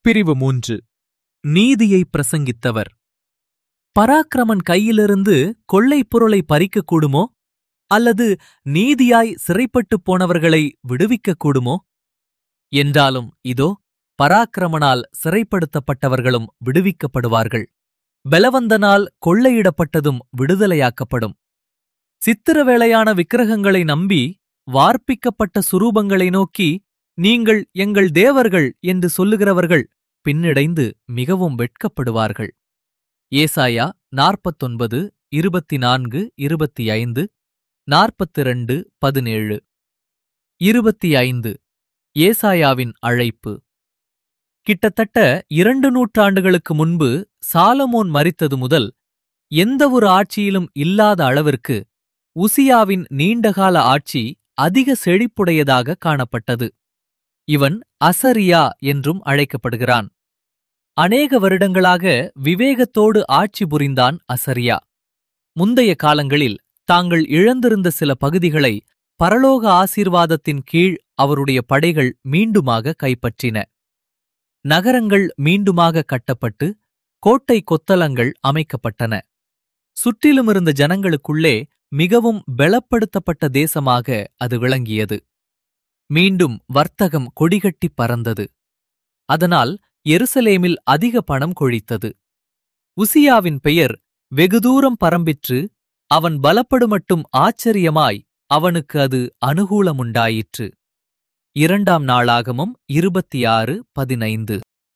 பிரிவு மூன்று நீதியை பிரசங்கித்தவர் பராக்கிரமன் கையிலிருந்து கொள்ளைப் பொருளை பறிக்கக் கூடுமோ அல்லது நீதியாய் சிறைப்பட்டுப் போனவர்களை விடுவிக்கக் கூடுமோ என்றாலும் இதோ பராக்கிரமனால் சிறைப்படுத்தப்பட்டவர்களும் விடுவிக்கப்படுவார்கள் பலவந்தனால் கொள்ளையிடப்பட்டதும் விடுதலையாக்கப்படும் சித்திரவேளையான விக்கிரகங்களை நம்பி வார்ப்பிக்கப்பட்ட சுரூபங்களை நோக்கி நீங்கள் எங்கள் தேவர்கள் என்று சொல்லுகிறவர்கள் பின்னிடைந்து மிகவும் வெட்கப்படுவார்கள் ஏசாயா நாற்பத்தொன்பது இருபத்தி நான்கு இருபத்தி ஐந்து நாற்பத்திரண்டு பதினேழு இருபத்தி ஐந்து ஏசாயாவின் அழைப்பு கிட்டத்தட்ட இரண்டு நூற்றாண்டுகளுக்கு முன்பு சாலமோன் மரித்தது முதல் எந்தவொரு ஆட்சியிலும் இல்லாத அளவிற்கு உசியாவின் நீண்டகால ஆட்சி அதிக செழிப்புடையதாக காணப்பட்டது இவன் அசரியா என்றும் அழைக்கப்படுகிறான் அநேக வருடங்களாக விவேகத்தோடு ஆட்சி புரிந்தான் அசரியா முந்தைய காலங்களில் தாங்கள் இழந்திருந்த சில பகுதிகளை பரலோக ஆசீர்வாதத்தின் கீழ் அவருடைய படைகள் மீண்டுமாக கைப்பற்றின நகரங்கள் மீண்டுமாக கட்டப்பட்டு கோட்டை கொத்தலங்கள் அமைக்கப்பட்டன சுற்றிலுமிருந்த ஜனங்களுக்குள்ளே மிகவும் பலப்படுத்தப்பட்ட தேசமாக அது விளங்கியது மீண்டும் வர்த்தகம் கொடிகட்டி பறந்தது அதனால் எருசலேமில் அதிக பணம் கொழித்தது உசியாவின் பெயர் வெகு தூரம் பரம்பிற்று அவன் பலப்படுமட்டும் ஆச்சரியமாய் அவனுக்கு அது அனுகூலமுண்டாயிற்று இரண்டாம் நாளாகமும் இருபத்தி ஆறு பதினைந்து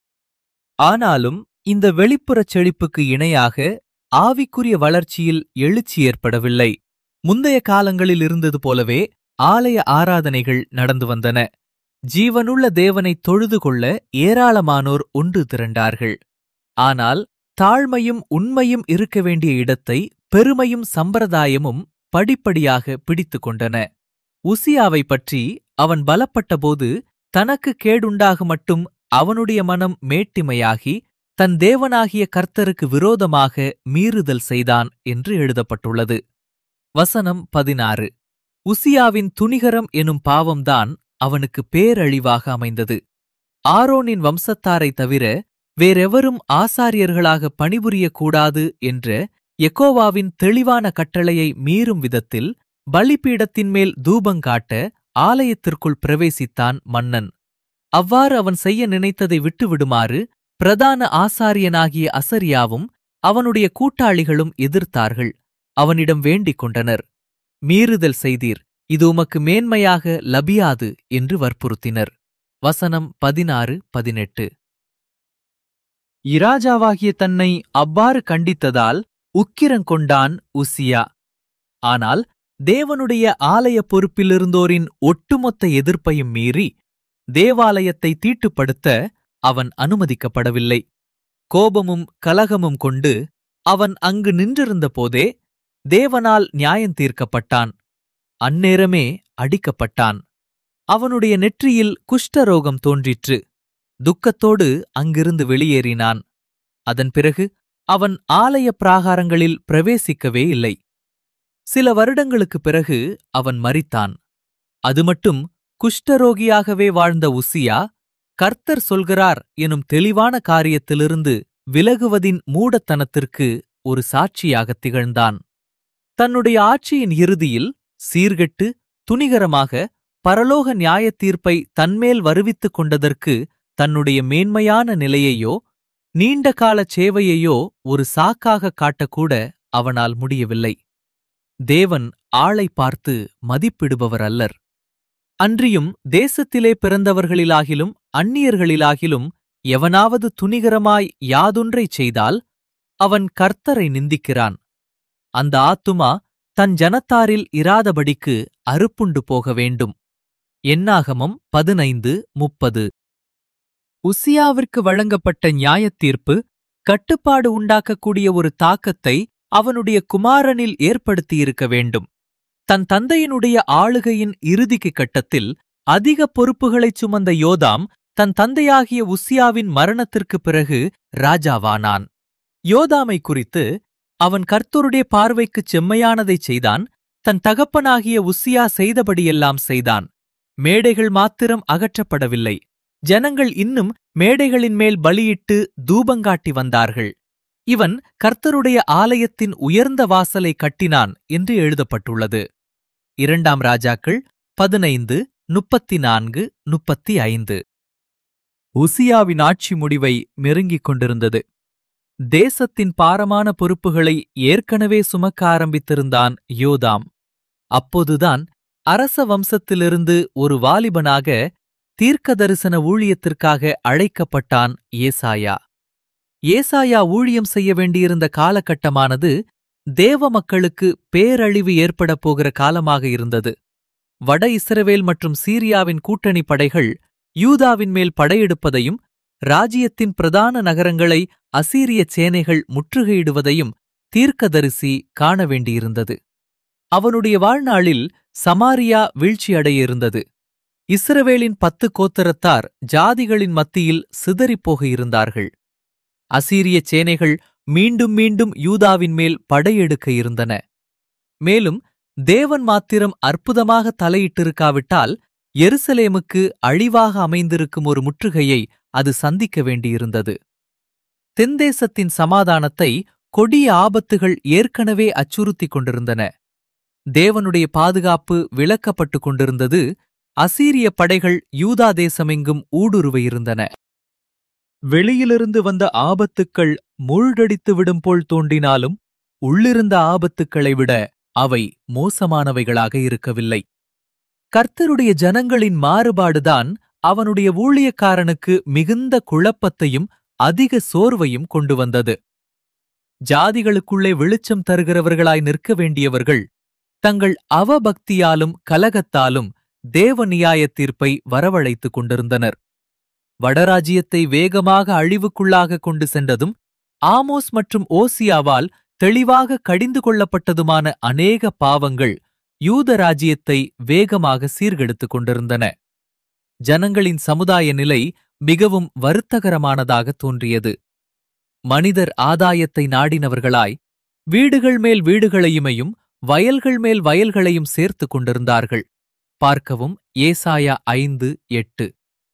ஆனாலும் இந்த வெளிப்புறச் செழிப்புக்கு இணையாக ஆவிக்குரிய வளர்ச்சியில் எழுச்சி ஏற்படவில்லை முந்தைய காலங்களில் இருந்தது போலவே ஆலய ஆராதனைகள் நடந்து வந்தன ஜீவனுள்ள தேவனை தொழுது கொள்ள ஏராளமானோர் ஒன்று திரண்டார்கள் ஆனால் தாழ்மையும் உண்மையும் இருக்க வேண்டிய இடத்தை பெருமையும் சம்பிரதாயமும் படிப்படியாக பிடித்துக் கொண்டன உசியாவை பற்றி அவன் பலப்பட்டபோது தனக்கு கேடுண்டாக மட்டும் அவனுடைய மனம் மேட்டிமையாகி தன் தேவனாகிய கர்த்தருக்கு விரோதமாக மீறுதல் செய்தான் என்று எழுதப்பட்டுள்ளது வசனம் பதினாறு உசியாவின் துணிகரம் எனும் பாவம்தான் அவனுக்கு பேரழிவாக அமைந்தது ஆரோனின் வம்சத்தாரைத் தவிர வேறெவரும் ஆசாரியர்களாக பணிபுரியக்கூடாது என்ற எக்கோவாவின் தெளிவான கட்டளையை மீறும் விதத்தில் பலிபீடத்தின் மேல் தூபங்காட்ட ஆலயத்திற்குள் பிரவேசித்தான் மன்னன் அவ்வாறு அவன் செய்ய நினைத்ததை விட்டுவிடுமாறு பிரதான ஆசாரியனாகிய அசரியாவும் அவனுடைய கூட்டாளிகளும் எதிர்த்தார்கள் அவனிடம் வேண்டிக் கொண்டனர் மீறுதல் செய்தீர் இது உமக்கு மேன்மையாக லபியாது என்று வற்புறுத்தினர் வசனம் பதினாறு பதினெட்டு இராஜாவாகிய தன்னை அவ்வாறு கண்டித்ததால் உக்கிரங்கொண்டான் உசியா ஆனால் தேவனுடைய ஆலய பொறுப்பிலிருந்தோரின் ஒட்டுமொத்த எதிர்ப்பையும் மீறி தேவாலயத்தை தீட்டுப்படுத்த அவன் அனுமதிக்கப்படவில்லை கோபமும் கலகமும் கொண்டு அவன் அங்கு நின்றிருந்த போதே தேவனால் நியாயம் தீர்க்கப்பட்டான் அந்நேரமே அடிக்கப்பட்டான் அவனுடைய நெற்றியில் குஷ்டரோகம் தோன்றிற்று துக்கத்தோடு அங்கிருந்து வெளியேறினான் அதன் பிறகு அவன் ஆலய பிராகாரங்களில் பிரவேசிக்கவே இல்லை சில வருடங்களுக்குப் பிறகு அவன் மரித்தான் அது மட்டும் குஷ்டரோகியாகவே வாழ்ந்த உசியா கர்த்தர் சொல்கிறார் எனும் தெளிவான காரியத்திலிருந்து விலகுவதின் மூடத்தனத்திற்கு ஒரு சாட்சியாகத் திகழ்ந்தான் தன்னுடைய ஆட்சியின் இறுதியில் சீர்கெட்டு துணிகரமாக பரலோக நியாயத் தீர்ப்பை தன்மேல் வருவித்துக் கொண்டதற்கு தன்னுடைய மேன்மையான நிலையையோ நீண்டகாலச் சேவையையோ ஒரு சாக்காக காட்டக்கூட அவனால் முடியவில்லை தேவன் ஆளை பார்த்து மதிப்பிடுபவர் அல்லர் அன்றியும் தேசத்திலே பிறந்தவர்களிலாகிலும் அந்நியர்களிலாகிலும் எவனாவது துணிகரமாய் யாதொன்றைச் செய்தால் அவன் கர்த்தரை நிந்திக்கிறான் அந்த ஆத்துமா தன் ஜனத்தாரில் இராதபடிக்கு அறுப்புண்டு போக வேண்டும் எண்ணாகமம் பதினைந்து முப்பது உசியாவிற்கு வழங்கப்பட்ட நியாயத்தீர்ப்பு கட்டுப்பாடு உண்டாக்கக்கூடிய ஒரு தாக்கத்தை அவனுடைய குமாரனில் ஏற்படுத்தியிருக்க வேண்டும் தன் தந்தையினுடைய ஆளுகையின் இறுதிக்கு கட்டத்தில் அதிக பொறுப்புகளைச் சுமந்த யோதாம் தன் தந்தையாகிய உசியாவின் மரணத்திற்குப் பிறகு ராஜாவானான் யோதாமை குறித்து அவன் கர்த்தருடைய பார்வைக்குச் செம்மையானதைச் செய்தான் தன் தகப்பனாகிய உசியா செய்தபடியெல்லாம் செய்தான் மேடைகள் மாத்திரம் அகற்றப்படவில்லை ஜனங்கள் இன்னும் மேடைகளின் மேல் பலியிட்டு தூபங்காட்டி வந்தார்கள் இவன் கர்த்தருடைய ஆலயத்தின் உயர்ந்த வாசலை கட்டினான் என்று எழுதப்பட்டுள்ளது இரண்டாம் ராஜாக்கள் பதினைந்து முப்பத்தி நான்கு முப்பத்தி ஐந்து உசியாவின் ஆட்சி முடிவை நெருங்கிக் கொண்டிருந்தது தேசத்தின் பாரமான பொறுப்புகளை ஏற்கனவே சுமக்க ஆரம்பித்திருந்தான் யோதாம் அப்போதுதான் அரச வம்சத்திலிருந்து ஒரு வாலிபனாக தீர்க்க தரிசன ஊழியத்திற்காக அழைக்கப்பட்டான் ஏசாயா ஏசாயா ஊழியம் செய்ய வேண்டியிருந்த காலகட்டமானது தேவ மக்களுக்கு பேரழிவு ஏற்படப் போகிற காலமாக இருந்தது வட இஸ்ரவேல் மற்றும் சீரியாவின் கூட்டணி படைகள் யூதாவின் மேல் படையெடுப்பதையும் ராஜ்யத்தின் பிரதான நகரங்களை அசீரிய சேனைகள் முற்றுகையிடுவதையும் தீர்க்கதரிசி காண வேண்டியிருந்தது அவனுடைய வாழ்நாளில் சமாரியா வீழ்ச்சியடைய இருந்தது இஸ்ரவேலின் பத்து கோத்தரத்தார் ஜாதிகளின் மத்தியில் சிதறிப்போக இருந்தார்கள் அசீரிய சேனைகள் மீண்டும் மீண்டும் யூதாவின் மேல் படையெடுக்க இருந்தன மேலும் தேவன் மாத்திரம் அற்புதமாக தலையிட்டிருக்காவிட்டால் எருசலேமுக்கு அழிவாக அமைந்திருக்கும் ஒரு முற்றுகையை அது சந்திக்க வேண்டியிருந்தது தென்தேசத்தின் சமாதானத்தை கொடிய ஆபத்துகள் ஏற்கனவே அச்சுறுத்திக் கொண்டிருந்தன தேவனுடைய பாதுகாப்பு விலக்கப்பட்டுக் கொண்டிருந்தது அசீரிய படைகள் யூதா தேசமெங்கும் ஊடுருவ இருந்தன வெளியிலிருந்து வந்த ஆபத்துக்கள் மூழ்கடித்து விடும் போல் தோன்றினாலும் உள்ளிருந்த ஆபத்துக்களை விட அவை மோசமானவைகளாக இருக்கவில்லை கர்த்தருடைய ஜனங்களின் மாறுபாடுதான் அவனுடைய ஊழியக்காரனுக்கு மிகுந்த குழப்பத்தையும் அதிக சோர்வையும் கொண்டு வந்தது ஜாதிகளுக்குள்ளே வெளிச்சம் தருகிறவர்களாய் நிற்க வேண்டியவர்கள் தங்கள் அவபக்தியாலும் கலகத்தாலும் தேவ நியாய தீர்ப்பை வரவழைத்துக் கொண்டிருந்தனர் வடராஜ்யத்தை வேகமாக அழிவுக்குள்ளாக கொண்டு சென்றதும் ஆமோஸ் மற்றும் ஓசியாவால் தெளிவாக கடிந்து கொள்ளப்பட்டதுமான அநேக பாவங்கள் யூத ராஜ்யத்தை வேகமாக சீர்கெடுத்துக் கொண்டிருந்தன ஜனங்களின் சமுதாய நிலை மிகவும் வருத்தகரமானதாக தோன்றியது மனிதர் ஆதாயத்தை நாடினவர்களாய் வீடுகள் மேல் வீடுகளையுமையும் வயல்கள் மேல் வயல்களையும் சேர்த்துக் கொண்டிருந்தார்கள் பார்க்கவும் ஏசாயா ஐந்து எட்டு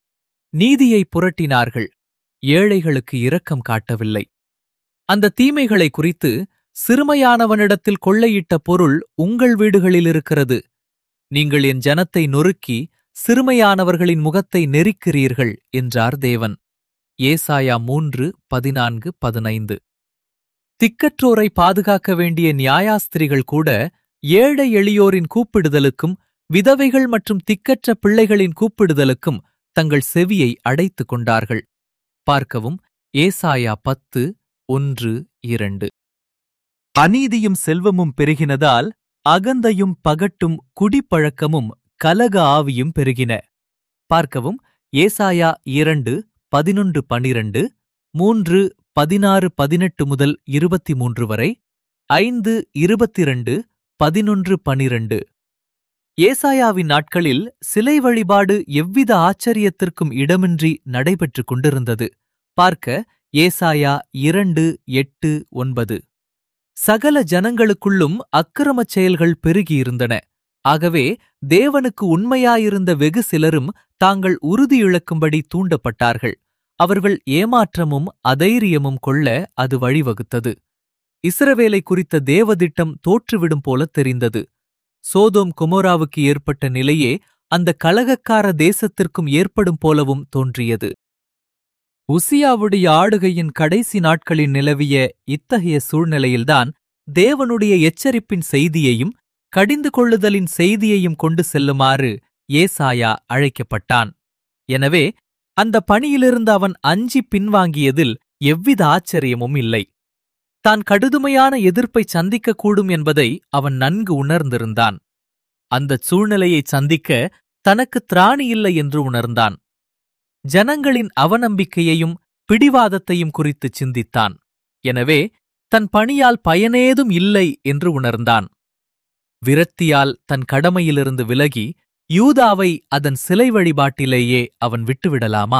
நீதியை புரட்டினார்கள் ஏழைகளுக்கு இரக்கம் காட்டவில்லை அந்த தீமைகளை குறித்து சிறுமையானவனிடத்தில் கொள்ளையிட்ட பொருள் உங்கள் வீடுகளில் இருக்கிறது நீங்கள் என் ஜனத்தை நொறுக்கி சிறுமையானவர்களின் முகத்தை நெரிக்கிறீர்கள் என்றார் தேவன் ஏசாயா மூன்று பதினான்கு பதினைந்து திக்கற்றோரை பாதுகாக்க வேண்டிய நியாயாஸ்திரிகள் கூட ஏழை எளியோரின் கூப்பிடுதலுக்கும் விதவைகள் மற்றும் திக்கற்ற பிள்ளைகளின் கூப்பிடுதலுக்கும் தங்கள் செவியை அடைத்துக் கொண்டார்கள் பார்க்கவும் ஏசாயா பத்து ஒன்று இரண்டு அநீதியும் செல்வமும் பெருகினதால் அகந்தையும் பகட்டும் குடிப்பழக்கமும் கலக ஆவியும் பெருகின பார்க்கவும் ஏசாயா இரண்டு பதினொன்று பனிரண்டு மூன்று பதினாறு பதினெட்டு முதல் இருபத்தி மூன்று வரை ஐந்து இருபத்திரண்டு பதினொன்று பனிரண்டு ஏசாயாவின் நாட்களில் சிலை வழிபாடு எவ்வித ஆச்சரியத்திற்கும் இடமின்றி நடைபெற்றுக் கொண்டிருந்தது பார்க்க ஏசாயா இரண்டு எட்டு ஒன்பது சகல ஜனங்களுக்குள்ளும் அக்கிரமச் செயல்கள் பெருகியிருந்தன ஆகவே தேவனுக்கு உண்மையாயிருந்த வெகு சிலரும் தாங்கள் உறுதி இழக்கும்படி தூண்டப்பட்டார்கள் அவர்கள் ஏமாற்றமும் அதைரியமும் கொள்ள அது வழிவகுத்தது இஸ்ரவேலை குறித்த தேவதிட்டம் தோற்றுவிடும் போல தெரிந்தது சோதோம் குமோராவுக்கு ஏற்பட்ட நிலையே அந்த கலகக்கார தேசத்திற்கும் ஏற்படும் போலவும் தோன்றியது உசியாவுடைய ஆடுகையின் கடைசி நாட்களில் நிலவிய இத்தகைய சூழ்நிலையில்தான் தேவனுடைய எச்சரிப்பின் செய்தியையும் கடிந்து கொள்ளுதலின் செய்தியையும் கொண்டு செல்லுமாறு ஏசாயா அழைக்கப்பட்டான் எனவே அந்த பணியிலிருந்து அவன் அஞ்சி பின்வாங்கியதில் எவ்வித ஆச்சரியமும் இல்லை தான் கடுதுமையான எதிர்ப்பை சந்திக்கக்கூடும் என்பதை அவன் நன்கு உணர்ந்திருந்தான் அந்தச் சூழ்நிலையை சந்திக்க தனக்கு திராணி இல்லை என்று உணர்ந்தான் ஜனங்களின் அவநம்பிக்கையையும் பிடிவாதத்தையும் குறித்து சிந்தித்தான் எனவே தன் பணியால் பயனேதும் இல்லை என்று உணர்ந்தான் விரக்தியால் தன் கடமையிலிருந்து விலகி யூதாவை அதன் சிலை வழிபாட்டிலேயே அவன் விட்டுவிடலாமா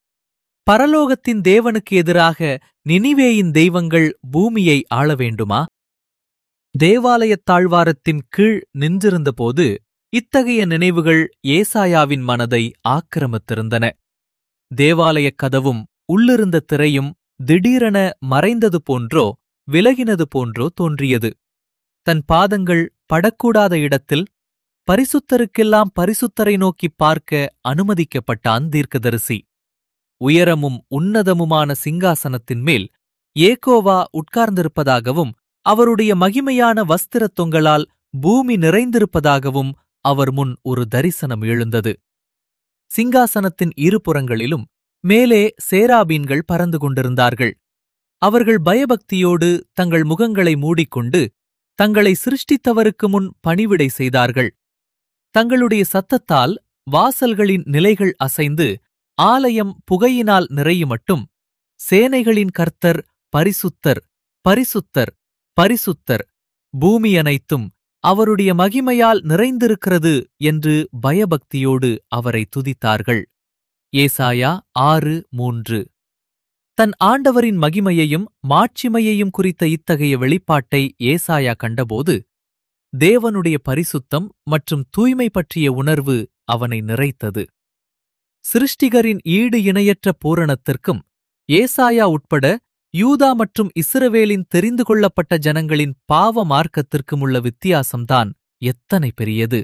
பரலோகத்தின் தேவனுக்கு எதிராக நினிவேயின் தெய்வங்கள் பூமியை ஆள வேண்டுமா தேவாலயத் தாழ்வாரத்தின் கீழ் நின்றிருந்தபோது இத்தகைய நினைவுகள் ஏசாயாவின் மனதை ஆக்கிரமித்திருந்தன தேவாலயக் கதவும் உள்ளிருந்த திரையும் திடீரென மறைந்தது போன்றோ விலகினது போன்றோ தோன்றியது தன் பாதங்கள் படக்கூடாத இடத்தில் பரிசுத்தருக்கெல்லாம் பரிசுத்தரை நோக்கிப் பார்க்க அனுமதிக்கப்பட்டான் தீர்க்கதரிசி உயரமும் உன்னதமுமான சிங்காசனத்தின் மேல் ஏகோவா உட்கார்ந்திருப்பதாகவும் அவருடைய மகிமையான வஸ்திரத் தொங்கலால் பூமி நிறைந்திருப்பதாகவும் அவர் முன் ஒரு தரிசனம் எழுந்தது சிங்காசனத்தின் இருபுறங்களிலும் மேலே சேராபீன்கள் பறந்து கொண்டிருந்தார்கள் அவர்கள் பயபக்தியோடு தங்கள் முகங்களை மூடிக்கொண்டு தங்களை சிருஷ்டித்தவருக்கு முன் பணிவிடை செய்தார்கள் தங்களுடைய சத்தத்தால் வாசல்களின் நிலைகள் அசைந்து ஆலயம் புகையினால் நிறையுமட்டும் சேனைகளின் கர்த்தர் பரிசுத்தர் பரிசுத்தர் பரிசுத்தர் பூமி அனைத்தும் அவருடைய மகிமையால் நிறைந்திருக்கிறது என்று பயபக்தியோடு அவரை துதித்தார்கள் ஏசாயா ஆறு மூன்று தன் ஆண்டவரின் மகிமையையும் மாட்சிமையையும் குறித்த இத்தகைய வெளிப்பாட்டை ஏசாயா கண்டபோது தேவனுடைய பரிசுத்தம் மற்றும் தூய்மை பற்றிய உணர்வு அவனை நிறைத்தது சிருஷ்டிகரின் ஈடு இணையற்ற பூரணத்திற்கும் ஏசாயா உட்பட யூதா மற்றும் இஸ்ரவேலின் தெரிந்து கொள்ளப்பட்ட ஜனங்களின் பாவ மார்க்கத்திற்கும் உள்ள வித்தியாசம்தான் எத்தனை பெரியது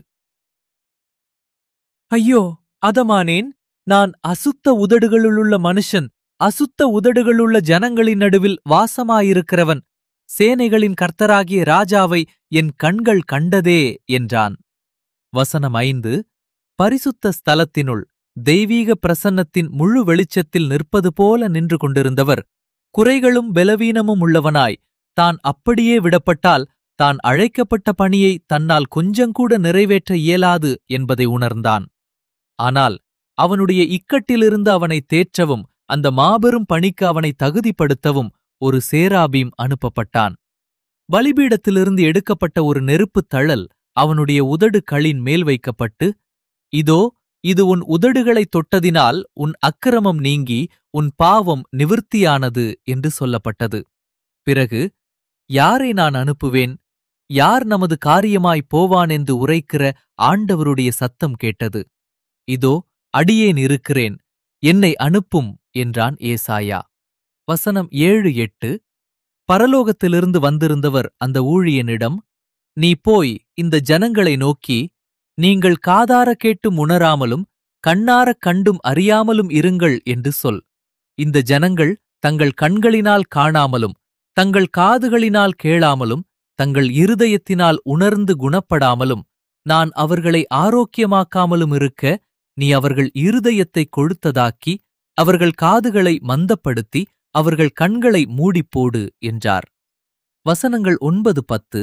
ஐயோ அதமானேன் நான் அசுத்த உதடுகளுள்ள மனுஷன் அசுத்த உதடுகளுள்ள ஜனங்களின் நடுவில் வாசமாயிருக்கிறவன் சேனைகளின் கர்த்தராகிய ராஜாவை என் கண்கள் கண்டதே என்றான் வசனம் ஐந்து பரிசுத்த ஸ்தலத்தினுள் தெய்வீக பிரசன்னத்தின் முழு வெளிச்சத்தில் நிற்பது போல நின்று கொண்டிருந்தவர் குறைகளும் பலவீனமும் உள்ளவனாய் தான் அப்படியே விடப்பட்டால் தான் அழைக்கப்பட்ட பணியை தன்னால் கொஞ்சங்கூட நிறைவேற்ற இயலாது என்பதை உணர்ந்தான் ஆனால் அவனுடைய இக்கட்டிலிருந்து அவனை தேற்றவும் அந்த மாபெரும் பணிக்கு அவனை தகுதிப்படுத்தவும் ஒரு சேராபீம் அனுப்பப்பட்டான் பலிபீடத்திலிருந்து எடுக்கப்பட்ட ஒரு நெருப்புத் தழல் அவனுடைய உதடு களின் மேல் வைக்கப்பட்டு இதோ இது உன் உதடுகளைத் தொட்டதினால் உன் அக்கிரமம் நீங்கி உன் பாவம் நிவிர்த்தியானது என்று சொல்லப்பட்டது பிறகு யாரை நான் அனுப்புவேன் யார் நமது காரியமாய் போவான் என்று உரைக்கிற ஆண்டவருடைய சத்தம் கேட்டது இதோ அடியேன் இருக்கிறேன் என்னை அனுப்பும் என்றான் ஏசாயா வசனம் ஏழு எட்டு பரலோகத்திலிருந்து வந்திருந்தவர் அந்த ஊழியனிடம் நீ போய் இந்த ஜனங்களை நோக்கி நீங்கள் காதார கேட்டும் உணராமலும் கண்ணாரக் கண்டும் அறியாமலும் இருங்கள் என்று சொல் இந்த ஜனங்கள் தங்கள் கண்களினால் காணாமலும் தங்கள் காதுகளினால் கேளாமலும் தங்கள் இருதயத்தினால் உணர்ந்து குணப்படாமலும் நான் அவர்களை ஆரோக்கியமாக்காமலும் இருக்க நீ அவர்கள் இருதயத்தை கொழுத்ததாக்கி அவர்கள் காதுகளை மந்தப்படுத்தி அவர்கள் கண்களை மூடிப்போடு என்றார் வசனங்கள் ஒன்பது பத்து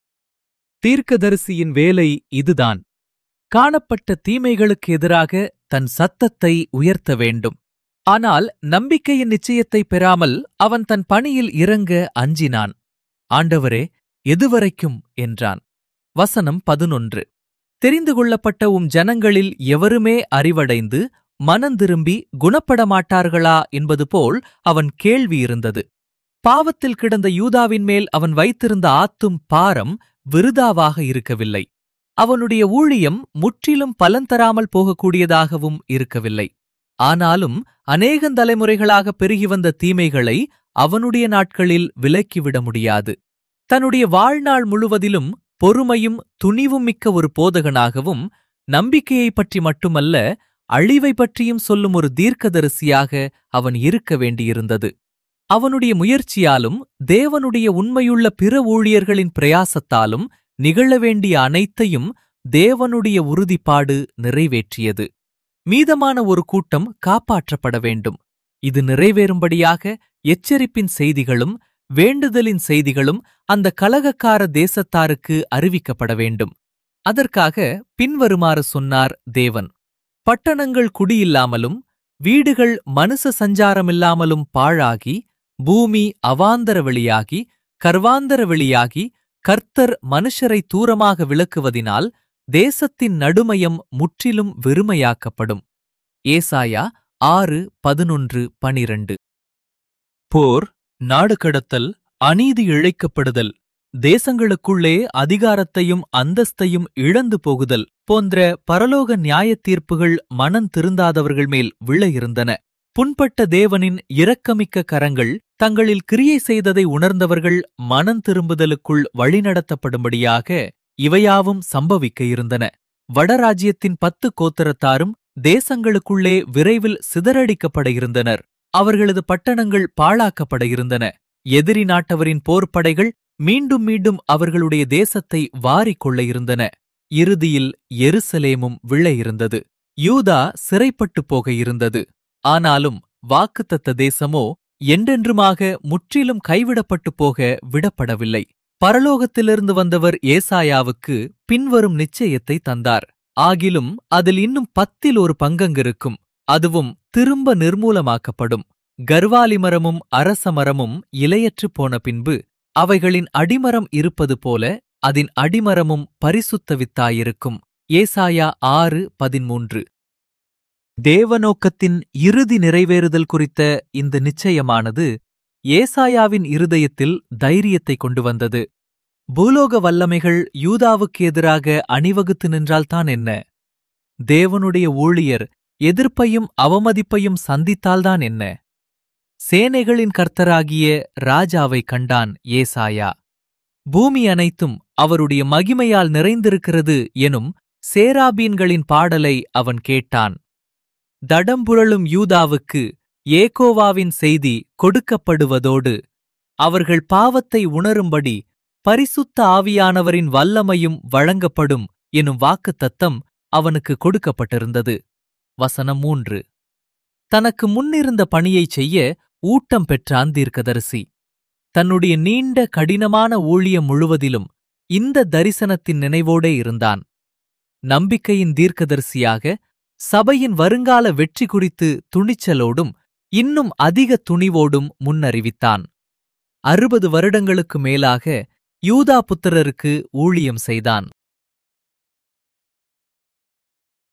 தீர்க்கதரிசியின் வேலை இதுதான் காணப்பட்ட தீமைகளுக்கு எதிராக தன் சத்தத்தை உயர்த்த வேண்டும் ஆனால் நம்பிக்கையின் நிச்சயத்தை பெறாமல் அவன் தன் பணியில் இறங்க அஞ்சினான் ஆண்டவரே எதுவரைக்கும் என்றான் வசனம் பதினொன்று தெரிந்து கொள்ளப்பட்ட உம் ஜனங்களில் எவருமே அறிவடைந்து மனந்திரும்பி குணப்பட மாட்டார்களா என்பது போல் அவன் கேள்வி இருந்தது பாவத்தில் கிடந்த யூதாவின் மேல் அவன் வைத்திருந்த ஆத்தும் பாரம் விருதாவாக இருக்கவில்லை அவனுடைய ஊழியம் முற்றிலும் பலன் தராமல் போகக்கூடியதாகவும் இருக்கவில்லை ஆனாலும் அநேகந்தலைமுறைகளாக பெருகி வந்த தீமைகளை அவனுடைய நாட்களில் விலக்கிவிட முடியாது தன்னுடைய வாழ்நாள் முழுவதிலும் பொறுமையும் துணிவும் மிக்க ஒரு போதகனாகவும் நம்பிக்கையைப் பற்றி மட்டுமல்ல அழிவை பற்றியும் சொல்லும் ஒரு தீர்க்கதரிசியாக அவன் இருக்க வேண்டியிருந்தது அவனுடைய முயற்சியாலும் தேவனுடைய உண்மையுள்ள பிற ஊழியர்களின் பிரயாசத்தாலும் நிகழ வேண்டிய அனைத்தையும் தேவனுடைய உறுதிப்பாடு நிறைவேற்றியது மீதமான ஒரு கூட்டம் காப்பாற்றப்பட வேண்டும் இது நிறைவேறும்படியாக எச்சரிப்பின் செய்திகளும் வேண்டுதலின் செய்திகளும் அந்த கலகக்கார தேசத்தாருக்கு அறிவிக்கப்பட வேண்டும் அதற்காக பின்வருமாறு சொன்னார் தேவன் பட்டணங்கள் குடியில்லாமலும் வீடுகள் மனுஷ சஞ்சாரமில்லாமலும் பாழாகி பூமி அவாந்தர வெளியாகி கர்வாந்தர வெளியாகி கர்த்தர் மனுஷரை தூரமாக விளக்குவதினால் தேசத்தின் நடுமயம் முற்றிலும் வெறுமையாக்கப்படும் ஏசாயா ஆறு பதினொன்று பனிரண்டு போர் நாடு கடத்தல் அநீதி இழைக்கப்படுதல் தேசங்களுக்குள்ளே அதிகாரத்தையும் அந்தஸ்தையும் இழந்து போகுதல் போன்ற பரலோக நியாயத் தீர்ப்புகள் மனம் திருந்தாதவர்கள் மேல் விழ இருந்தன புண்பட்ட தேவனின் இரக்கமிக்க கரங்கள் தங்களில் கிரியை செய்ததை உணர்ந்தவர்கள் மனம் திரும்புதலுக்குள் வழிநடத்தப்படும்படியாக இவையாவும் சம்பவிக்க இருந்தன வடராஜ்யத்தின் பத்து கோத்திரத்தாரும் தேசங்களுக்குள்ளே விரைவில் சிதறடிக்கப்பட இருந்தனர் அவர்களது பட்டணங்கள் பாழாக்கப்பட இருந்தன எதிரி நாட்டவரின் போர்ப்படைகள் மீண்டும் மீண்டும் அவர்களுடைய தேசத்தை வாரிக்கொள்ள இருந்தன இறுதியில் எருசலேமும் விழ இருந்தது யூதா சிறைப்பட்டுப் போக இருந்தது ஆனாலும் வாக்குத்தத்த தேசமோ என்றென்றுமாக முற்றிலும் கைவிடப்பட்டுப் போக விடப்படவில்லை பரலோகத்திலிருந்து வந்தவர் ஏசாயாவுக்கு பின்வரும் நிச்சயத்தை தந்தார் ஆகிலும் அதில் இன்னும் பத்தில் ஒரு பங்கங்கிருக்கும் அதுவும் திரும்ப நிர்மூலமாக்கப்படும் கர்வாலி மரமும் அரச மரமும் இலையற்றுப் போன பின்பு அவைகளின் அடிமரம் இருப்பது போல அதன் அடிமரமும் பரிசுத்த வித்தாயிருக்கும் ஏசாயா ஆறு பதிமூன்று தேவநோக்கத்தின் இறுதி நிறைவேறுதல் குறித்த இந்த நிச்சயமானது ஏசாயாவின் இருதயத்தில் தைரியத்தை கொண்டு வந்தது பூலோக வல்லமைகள் யூதாவுக்கு எதிராக அணிவகுத்து நின்றால்தான் என்ன தேவனுடைய ஊழியர் எதிர்ப்பையும் அவமதிப்பையும் சந்தித்தால்தான் என்ன சேனைகளின் கர்த்தராகிய ராஜாவை கண்டான் ஏசாயா பூமி அனைத்தும் அவருடைய மகிமையால் நிறைந்திருக்கிறது எனும் சேராபீன்களின் பாடலை அவன் கேட்டான் தடம்புரளும் யூதாவுக்கு ஏகோவாவின் செய்தி கொடுக்கப்படுவதோடு அவர்கள் பாவத்தை உணரும்படி பரிசுத்த ஆவியானவரின் வல்லமையும் வழங்கப்படும் எனும் வாக்குத்தத்தம் அவனுக்கு கொடுக்கப்பட்டிருந்தது வசனம் மூன்று தனக்கு முன்னிருந்த பணியைச் செய்ய ஊட்டம் பெற்றான் தீர்க்கதரிசி தன்னுடைய நீண்ட கடினமான ஊழியம் முழுவதிலும் இந்த தரிசனத்தின் நினைவோடே இருந்தான் நம்பிக்கையின் தீர்க்கதரிசியாக சபையின் வருங்கால வெற்றி குறித்து துணிச்சலோடும் இன்னும் அதிக துணிவோடும் முன்னறிவித்தான் அறுபது வருடங்களுக்கு மேலாக யூதா புத்திரருக்கு ஊழியம் செய்தான்